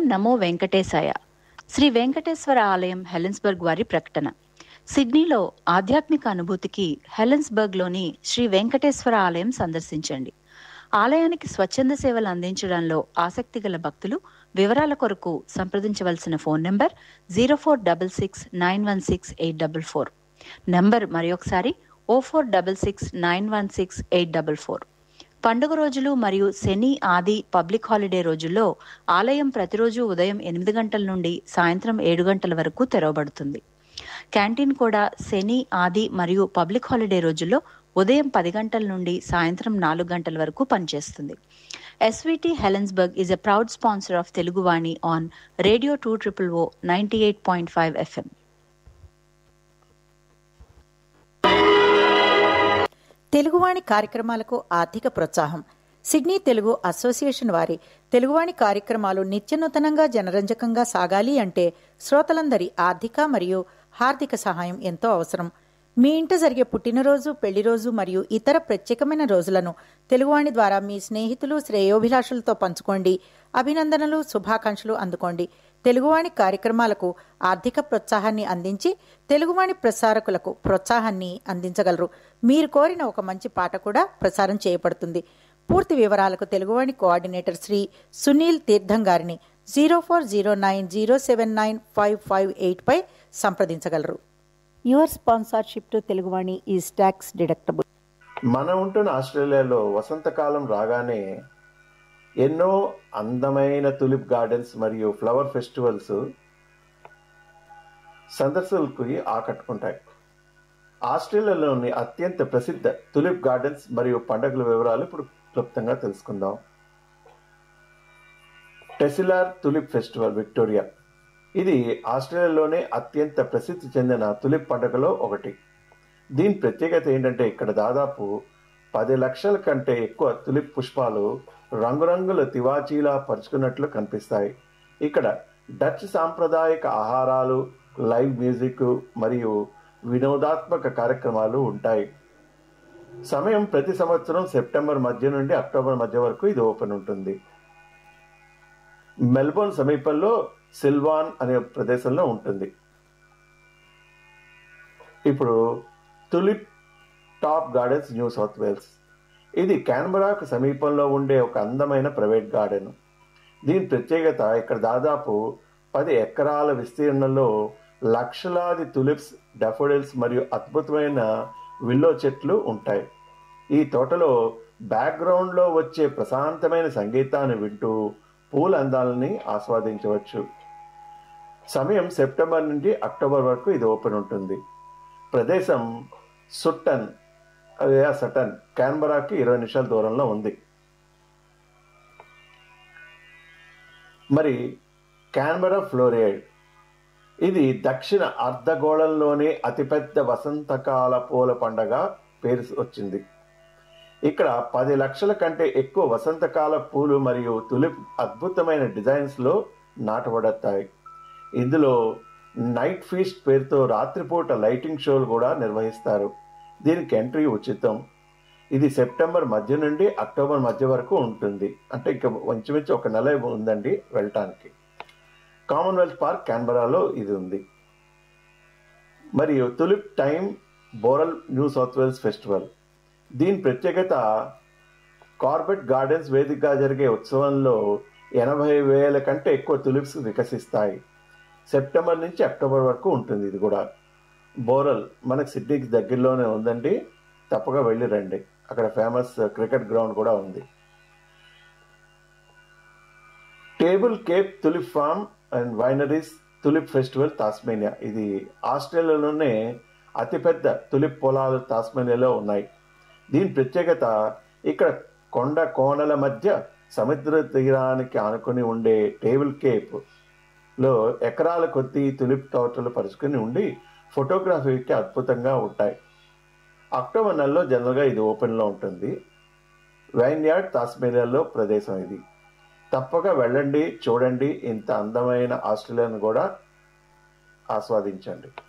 నమో వెంకటేశాయ శ్రీ వెంకటేశ్వర ఆలయం హెలెన్స్బర్గ్ వారి ప్రకటన సిడ్నీలో ఆధ్యాత్మిక అనుభూతికి హెలెన్స్బర్గ్లోని శ్రీ వెంకటేశ్వర ఆలయం సందర్శించండి ఆలయానికి స్వచ్ఛంద సేవలు అందించడంలో ఆసక్తి గల భక్తులు వివరాల కొరకు సంప్రదించవలసిన phone number zero four double six nine one six eight double four number మరొకసారి O four double six nine one six eight double four పండుగ రోజులు మరియు శని ఆది పబ్లిక్ హాలిడే రోజుల్లో ఆలయం ప్రతిరోజు ఉదయం ఎనిమిది గంటల నుండి సాయంత్రం ఏడు గంటల వరకు తెరవబడుతుంది క్యాంటీన్ కూడా శని ఆది మరియు పబ్లిక్ హాలిడే రోజుల్లో ఉదయం పది గంటల నుండి సాయంత్రం నాలుగు గంటల వరకు పనిచేస్తుంది SVT Helensburgh is a proud sponsor of Teluguvani on radio two triple O ninety eight point five FM Teluguvani కార్యక్రమాలకు ఆర్థిక ప్రోత్సాహం సిడ్నీ తెలుగు అసోసియేషన్ వారి తెలుగువాణి కార్యక్రమాలు నిత్యనూతనంగా జనరంజకంగా సాగాలి అంటే శ్రోతలందరి ఆర్థిక మరియు హార్దిక సహాయం ఎంతో అవసరం మీ ఇంట జరిగే పుట్టినరోజు పెళ్లిరోజు మరియు ఇతర ప్రత్యేకమైన రోజులను తెలుగువాణి ద్వారా మీ స్నేహితులు శ్రేయోభిలాషులతో పంచుకోండి అభినందనలు శుభాకాంక్షలు అందుకోండి తెలుగువాణి కార్యక్రమాలకు ఆర్థిక ప్రోత్సాహాన్ని అందించి తెలుగువాణి ప్రసారకులకు ప్రోత్సాహాన్ని అందించగలరు మీరు కోరిన ఒక మంచి పాట కూడా ప్రసారం చేయబడుతుంది పూర్తి వివరాలకు తెలుగువాణి కోఆర్డినేటర్ శ్రీ సునీల్ తీర్థం గారిని zero four zero nine zero seven nine five five eight పై సంప్రదించగలరు your sponsorship to Teluguvani is tax deductible మనం ఉంటున్న ఆస్ట్రేలియాలో వసంతకాలం రాగానే ఎన్నో అందమైన తులిప్ గార్డెన్స్ మరియు ఫ్లవర్ ఫెస్టివల్స్ సందర్శకులకు ఆకట్టుకుంటాయి ఆస్ట్రేలియాలోని అత్యంత ప్రసిద్ధ తులిప్ గార్డెన్స్ మరియు పండుగల వివరాలు ఇప్పుడు క్లుప్తంగా తెలుసుకుందాం టెసిలార్ తులిప్ ఫెస్టివల్ విక్టోరియా ఇది ఆస్ట్రేలియాలోనే అత్యంత ప్రసిద్ధి చెందిన తులిప్ పండుగలో ఒకటి దీని ప్రత్యేకత ఏంటంటే ఇక్కడ దాదాపు పది లక్షల కంటే ఎక్కువ తులిప్ పుష్పాలు రంగురంగుల తివాచీలా పరుచుకున్నట్లు కనిపిస్తాయి ఇక్కడ డచ్ సాంప్రదాయక ఆహారాలు లైవ్ మ్యూజిక్ మరియు వినోదాత్మక కార్యక్రమాలు ఉంటాయి సమయం ప్రతి సంవత్సరం సెప్టెంబర్ మధ్య నుండి అక్టోబర్ మధ్య వరకు ఇది ఓపెన్ ఉంటుంది మెల్బోర్న్ సమీపంలో సిల్వాన్ అనే ప్రదేశంలో ఉంటుంది ఇప్పుడు Tulip Top Gardens New South Wales ఇది క్యాన్బరాకు సమీపంలో ఉండే ఒక అందమైన ప్రైవేట్ గార్డెన్ దీని ప్రత్యేకత ఇక్కడ దాదాపు పది ఎకరాల విస్తీర్ణంలో లక్షలాది తులిప్స్ డెఫోడిల్స్ మరియు అద్భుతమైన విల్లో చెట్లు ఉంటాయి ఈ తోటలో బ్యాక్గ్రౌండ్లో వచ్చే ప్రశాంతమైన సంగీతాన్ని వింటూ పూల అందాలని ఆస్వాదించవచ్చు సమయం సెప్టెంబర్ నుండి అక్టోబర్ వరకు ఇది ఓపెన్ ఉంటుంది ప్రదేశం సుట్టన్ లేదా సటన్ క్యాన్బరాకి ఇరవై నిమిషాల దూరంలో ఉంది మరి క్యాన్బరా ఫ్లోరియాడ్ ఇది దక్షిణ అర్ధగోళంలోనే అతిపెద్ద వసంతకాల పూల పండగ పేరు వచ్చింది ఇక్కడ పది లక్షల కంటే ఎక్కువ వసంతకాల పూలు మరియు తులిప్ అద్భుతమైన డిజైన్స్లో నాటబడతాయి ఇందులో నైట్ ఫీస్ట్ పేరుతో రాత్రిపూట లైటింగ్ షోలు కూడా నిర్వహిస్తారు దీనికి ఎంట్రీ ఉచితం ఇది సెప్టెంబర్ మధ్య నుండి అక్టోబర్ మధ్య వరకు ఉంటుంది అంటే ఇక ఇంచుమించు ఒక నెల ఉందండి వెళ్ళటానికి కామన్వెల్త్ పార్క్ క్యాన్బరాలో ఇది ఉంది మరియు Tulip Time Bowral New South Wales festival దీని ప్రత్యేకత కార్బెట్ గార్డెన్స్ వేదికగా జరిగే ఉత్సవంలో ఎనభై వేల కంటే ఎక్కువ తులిప్స్ వికసిస్తాయి సెప్టెంబర్ నుంచి అక్టోబర్ వరకు ఉంటుంది ఇది కూడా బోరల్ మనకు సిడ్నీకి దగ్గరలోనే ఉందండి తప్పగా వెళ్ళి రండి అక్కడ ఫేమస్ క్రికెట్ గ్రౌండ్ కూడా ఉంది Table Cape Tulip Farm and wineries tulip festival Tasmania ఇది ఆస్ట్రేలియాలోనే అతిపెద్ద తులిప్ పొలాలు తాస్మేనియాలో ఉన్నాయి దీని ప్రత్యేకత ఇక్కడ కొండ కోణల మధ్య సముద్ర తీరానికి ఆనుకొని ఉండే టేబుల్ కేప్ లో ఎకరాల కొద్దీ తులిప్ తోటలు పరుచుకుని ఉండి ఫోటోగ్రఫీకి అద్భుతంగా ఉంటాయి అక్టోబర్ నెలలో జనరల్గా ఇది ఓపెన్లో ఉంటుంది వైన్యార్డ్ తాస్మేనియాలో ప్రదేశం ఇది తప్పక వెళ్ళండి చూడండి ఇంత అందమైన ఆస్ట్రేలియాను కూడా ఆస్వాదించండి